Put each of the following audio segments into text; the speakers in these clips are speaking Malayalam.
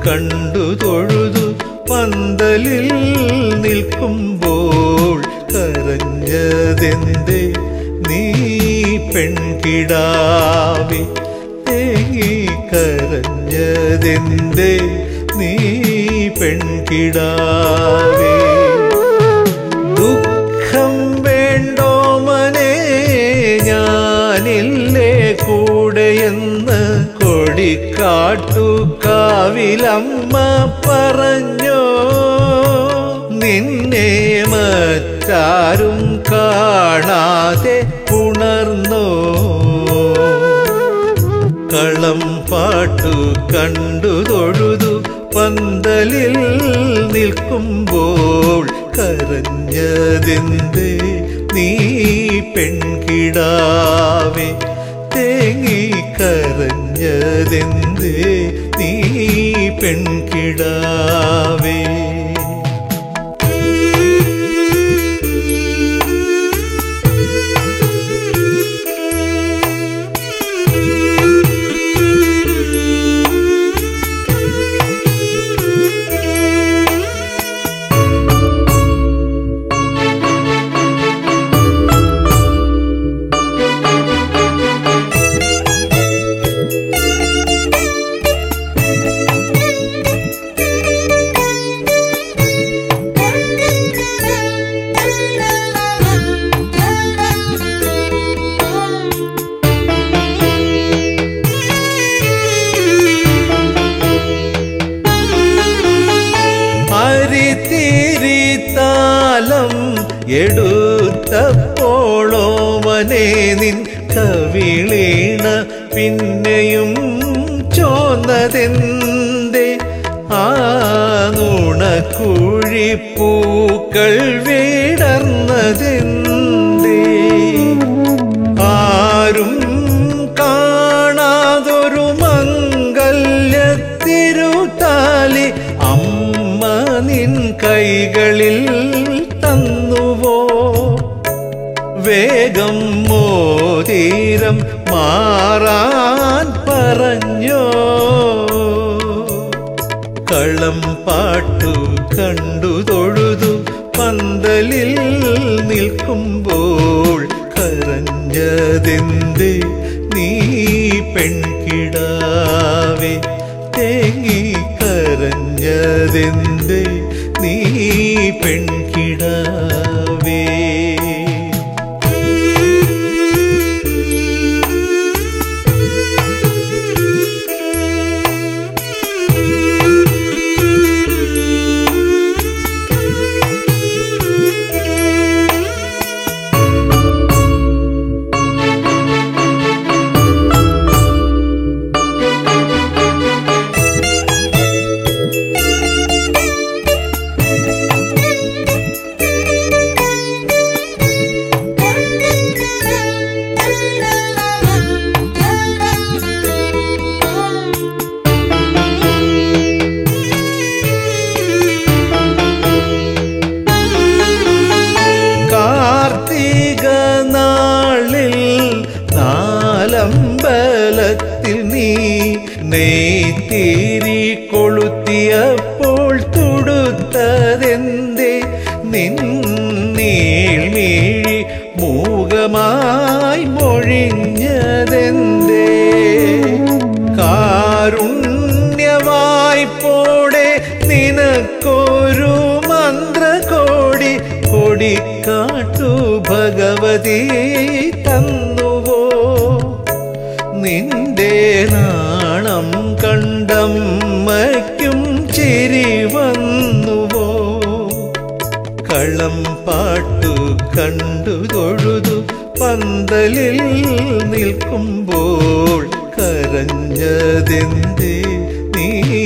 കണ്ടു തൊഴുതു പന്തലിൽ നിൽക്കുമ്പോൾ കരഞ്ഞതെന്തേ നീ പെൺകിടാവി തേങ്ങി കരഞ്ഞതെന്തേ നീ പെൺകിടാവേ ദുഃഖം വേണ്ടോ മനെ ഞാനില്ലേ കൂടെയെന്ന് കൊടിക്കാട്ടു കാവിലമ്മ പറഞ്ഞോ നിന്നെ മറ്റാരും കാണാതെ ഉണർന്നോ കളം പാട്ടു കണ്ടു തൊഴുതു പന്തലിൽ നിൽക്കുമ്പോൾ കരഞ്ഞതെന്തേ നീ പെൺകിടാവേ തേങ്ങി കരഞ്ഞതെന്തേ നീ പെൺകിടാവേ അരിത്തിരിത്താലം എടുത്തപ്പോളോ മനെ നിൻ കവിളീണ പിന്നെയും ചോന്നതെന്തേ ആ നുണക്കുഴിപ്പൂക്കൾ വിടർന്നതെന്തേ ആരും കാണാതൊരു മംഗല്യത്തിരുത്താലി അമ്മ നിൻ കൈകളിൽ തന്നുവോ വേഗം മോതീരം മാറാൻ പറഞ്ഞോ കളം പാട്ടു കണ്ടു തൊഴുതു പന്തലിൽ നിൽക്കുമ്പോൾ കരഞ്ഞതെന്ത് നീ പെൺകിടാവേ തേങ്ങി കരഞ്ഞതെന്ത് നീ പെൺകിടാവേ കാർത്തിക നാളിൽ നാലമ്പലത്തിൽ നീ നെയ്ത്തിരി കൊളുത്തിയപ്പോൾ തുടുത്തതെന്തേ നിന്നീൾമീഴി മൂകമായി മൊഴിഞ്ഞതെന്തേ കാരുണ്യവായ്പോടെ നിനക്കൊരു മന്ത്രകോടി കൊടിക്കാട്ടു ഭഗവതി തന്നുവോ നിന്റെ നാണം കണ്ടമ്മയ്ക്കും ചിരി വന്നുവോ കളം പാട്ടു കണ്ടു തൊഴുതു പന്തലിൽ നിൽക്കുമ്പോൾ കരഞ്ഞതെന്തേ നീ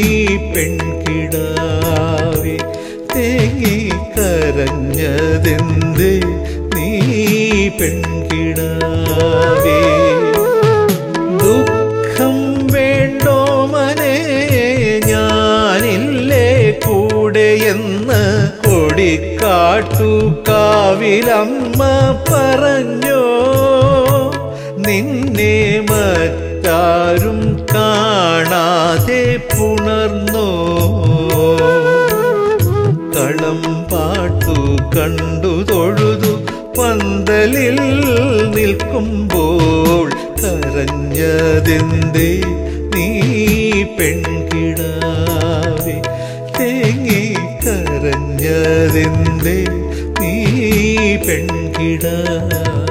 പെൺകിടാവേ തേങ്ങി കരഞ്ഞതെന്തേ നീ പെൺകിടാവേ ദുഃഖം വേണ്ടോ മനെ ഞാനില്ലേ കൂടെയെന്ന് കൊടിക്കാട്ടു കാവിലമ്മ പറഞ്ഞോ നിന്നെ മറ്റ മറ്റാരും കാണാതെ പുണർന്നോ കളം പാട്ടു കണ്ടു തൊഴുതു പന്തലിൽ നിൽക്കുമ്പോൾ കരഞ്ഞതെന്തേ നീ പെൺകിടാവേ തേങ്ങി കരഞ്ഞതെന്തേ നീ പെൺകിടാവേ